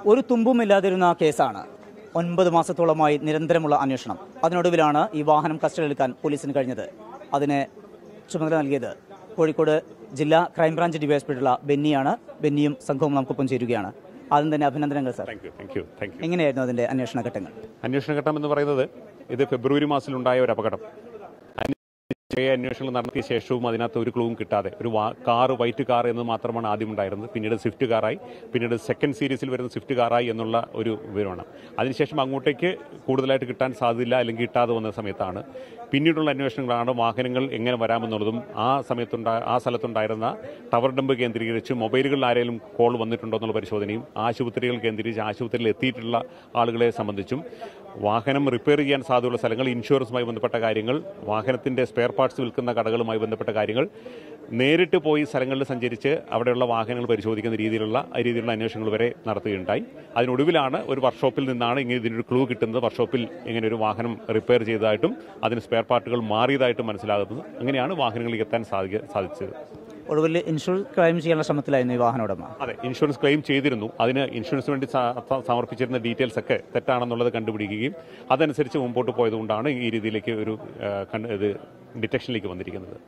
ഒരു തുമ്പുമില്ലാതിരുന്ന കേസാണ് ഒൻപത് മാസത്തോളമായി നിരന്തരമുള്ള അന്വേഷണം അതിനൊടുവിലാണ് ഈ വാഹനം കസ്റ്റഡിയിലെടുക്കാൻ പോലീസിന് കഴിഞ്ഞത് അതിന് ചുമതല നൽകിയത് കോഴിക്കോട് ജില്ലാ ക്രൈംബ്രാഞ്ച് ഡിവൈഎസ്പിയുള്ള ബെന്നിയാണ് ബെന്നിയും സംഘവും നമുക്കൊപ്പം ചേരുകയാണ് ആദ്യം തന്നെ അഭിനന്ദനങ്ങൾ sir thank you thank you thank you എങ്ങനെയായിരുന്നു അതിന്റെ അന്വേഷണ ഘട്ടങ്ങൾ അന്വേഷണ ഘട്ടം എന്ന് പറയുന്നത് ഇത് ഫെബ്രുവരി മാസത്തിലുണ്ടായ ഒരു അപകടം അതിന് ചെറിയ അന്വേഷണങ്ങൾ നടത്തിയ ശേഷവും അതിനകത്ത് ഒരു ക്ലൂവും കിട്ടാതെ ഒരു വാ- കാറ് വൈറ്റ് കാർ എന്ന് മാത്രമാണ് ആദ്യം ഉണ്ടായിരുന്നത് പിന്നീട് സ്വിഫ്റ്റ് കാറായി പിന്നീട് സെക്കൻഡ് സീരീസിൽ വരുന്ന സ്വിഫ്റ്റ് കാറായി എന്നുള്ള ഒരു വിവരമാണ് അതിനുശേഷം അങ്ങോട്ടേക്ക് കൂടുതലായിട്ട് കിട്ടാൻ സാധ്യതയില്ല അല്ലെങ്കിൽ കിട്ടാതെ വന്ന സമയത്താണ് പിന്നീടുള്ള അന്വേഷണങ്ങളാണ് വാഹനങ്ങൾ എങ്ങനെ വരാമെന്നുള്ളതും ആ സമയത്തുണ്ടാ ആ സ്ഥലത്തുണ്ടായിരുന്ന ടവർ ഡംപ് കേന്ദ്രീകരിച്ച് മൊബൈലുകളിൽ ആരെങ്കിലും കോൾ വന്നിട്ടുണ്ടോ എന്നുള്ള പരിശോധനയും ആശുപത്രികൾ കേന്ദ്രീകരിച്ച് ആശുപത്രിയിൽ എത്തിയിട്ടുള്ള ആളുകളെ സംബന്ധിച്ചും വാഹനം റിപ്പയർ ചെയ്യാൻ സാധ്യതയുള്ള സ്ഥലങ്ങൾ ഇൻഷുറൻസുമായി ബന്ധപ്പെട്ട കാര്യങ്ങൾ വാഹനത്തിന്റെ സ്പെയർ പാർട്സ് വിൽക്കുന്ന കടകളുമായി ബന്ധപ്പെട്ട കാര്യങ്ങൾ നേരിട്ട് പോയി സ്ഥലങ്ങളിൽ സഞ്ചരിച്ച് അവിടെയുള്ള വാഹനങ്ങൾ പരിശോധിക്കുന്ന രീതിയിലുള്ള ആ രീതിയിലുള്ള അന്വേഷണങ്ങൾ വരെ നടത്തുകയുണ്ടായി അതിനൊടുവിലാണ് ഒരു വർക്ക്ഷോപ്പിൽ നിന്നാണ് ഇങ്ങനെ ഇതിനൊരു ക്ലൂ കിട്ടുന്നത് വർക്ക്ഷോപ്പിൽ ഇങ്ങനെ ഒരു വാഹനം റിപ്പയർ ചെയ്തതായിട്ടും അതിന് സ്പെയർ പാർട്ടുകൾ മാറിയതായിട്ടും മനസ്സിലാകുന്നത് അങ്ങനെയാണ് വാഹനങ്ങളിലേക്ക് എത്താൻ സാധിക്ക സാധിച്ചത് ഒടുവിൽ ഇൻഷുറൻസ് ക്രൈം ചെയ്യാനുള്ള ശ്രമത്തിലായിരുന്നു ഈ വാഹന ഉടമ അതെ ഇൻഷുറൻസ് ക്ലെയിം ചെയ്തിരുന്നു അതിന് ഇൻഷുറൻസിന് വേണ്ടി സ- സ- സമർപ്പിച്ചിരുന്ന ഡീറ്റെയിൽസ് ഒക്കെ തെറ്റാണെന്നുള്ളത് കണ്ടുപിടിക്കുകയും അതനുസരിച്ച് മുമ്പോട്ട് പോയതുകൊണ്ടാണ് ഈ രീതിയിലേക്ക് ഒരു ആ, കണ്ട് ഇത് ഡിറ്റക്ഷനിലേക്ക് വന്നിരിക്കുന്നത്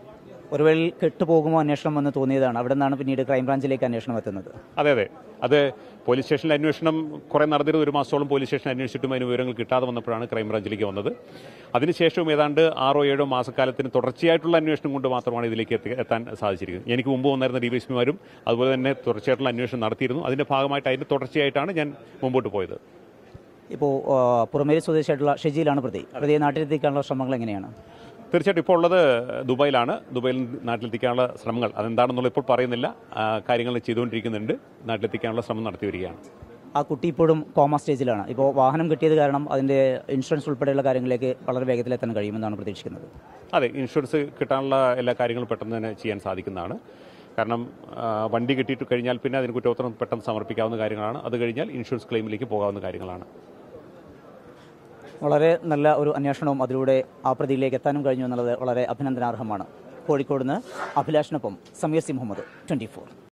ഒരുവേള കെട്ടുപോകുമോ അന്വേഷണം എന്ന് തോന്നിയതാണ് അവിടെ നിന്നാണ് പിന്നീട് ക്രൈംബ്രാഞ്ചിലേക്ക് അന്വേഷണം എത്തുന്നത് അതെ അതെ അത് പോലീസ് സ്റ്റേഷനിൽ അന്വേഷണം കുറെ നടന്നിരുന്നു ഒരു മാസത്തോളം പോലീസ് സ്റ്റേഷൻ അന്വേഷിച്ചിട്ടും അതിന് വിവരങ്ങൾ കിട്ടാതെ വന്നപ്പോഴാണ് ക്രൈംബ്രാഞ്ചിലേക്ക് വന്നത് അതിനുശേഷവും ഏതാണ്ട് ആറോ ഏഴോ മാസക്കാലത്തിന് തുടർച്ചയായിട്ടുള്ള അന്വേഷണം കൊണ്ട് മാത്രമാണ് ഇതിലേക്ക് എത്തി എത്താൻ സാധിച്ചിരിക്കുന്നത് എനിക്ക് മുമ്പ് വന്നിരുന്ന ഡി വി എസ് പിമാരും അതുപോലെ തന്നെ തുടർച്ചയായിട്ടുള്ള അന്വേഷണം നടത്തിയിരുന്നു അതിന്റെ ഭാഗമായിട്ട് അതിന്റെ തുടർച്ചയായിട്ടാണ് ഞാൻ മുമ്പോട്ട് പോയത് ഇപ്പോൾ പുറമേരി സ്വദേശിയായിട്ടുള്ള ഷെജിയിലാണ് പ്രതി പ്രതിയെ നാട്ടിലെത്തിക്കാനുള്ള ശ്രമങ്ങൾ എങ്ങനെയാണ് തീർച്ചയായിട്ടും ഇപ്പോൾ ഉള്ളത് ദുബായിലാണ് ദുബായിൽ നാട്ടിലെത്തിക്കാനുള്ള ശ്രമങ്ങൾ അതെന്താണെന്നുള്ള ഇപ്പോൾ പറയുന്നില്ല ആ, കാര്യങ്ങൾ ചെയ്തുകൊണ്ടിരിക്കുന്നുണ്ട് നാട്ടിലെത്തിക്കാനുള്ള ശ്രമം നടത്തി വരികയാണ് ആ കുട്ടി ഇപ്പോഴും കോമ സ്റ്റേജിലാണ് ഇപ്പോൾ വാഹനം കിട്ടിയത് കാരണം അതിന്റെ ഇൻഷുറൻസ് ഉൾപ്പെടെയുള്ള കാര്യങ്ങളിലേക്ക് വളരെ വേഗത്തിൽ എത്താൻ കഴിയുമെന്നാണ് പ്രതീക്ഷിക്കുന്നത് അതെ ഇൻഷുറൻസ് കിട്ടാനുള്ള എല്ലാ കാര്യങ്ങളും പെട്ടെന്ന് തന്നെ ചെയ്യാൻ സാധിക്കുന്നതാണ് കാരണം ആ, വണ്ടി കിട്ടിയിട്ട് കഴിഞ്ഞാൽ പിന്നെ അതിന് കുറ്റപത്രം പെട്ടെന്ന് സമർപ്പിക്കാവുന്ന കാര്യങ്ങളാണ് അത് കഴിഞ്ഞാൽ ഇൻഷുറൻസ് ക്ലെയിമിലേക്ക് പോകാവുന്ന കാര്യങ്ങളാണ് വളരെ നല്ല ഒരു അന്വേഷണവും അതിലൂടെ ആ പ്രതിയിലേക്ക് എത്താനും കഴിഞ്ഞു എന്നുള്ളത് വളരെ അഭിനന്ദനാർഹമാണ് കോഴിക്കോട് നിന്ന് അഭിലാഷിനൊപ്പം സമീർ സി മുഹമ്മദ് ട്വന്റി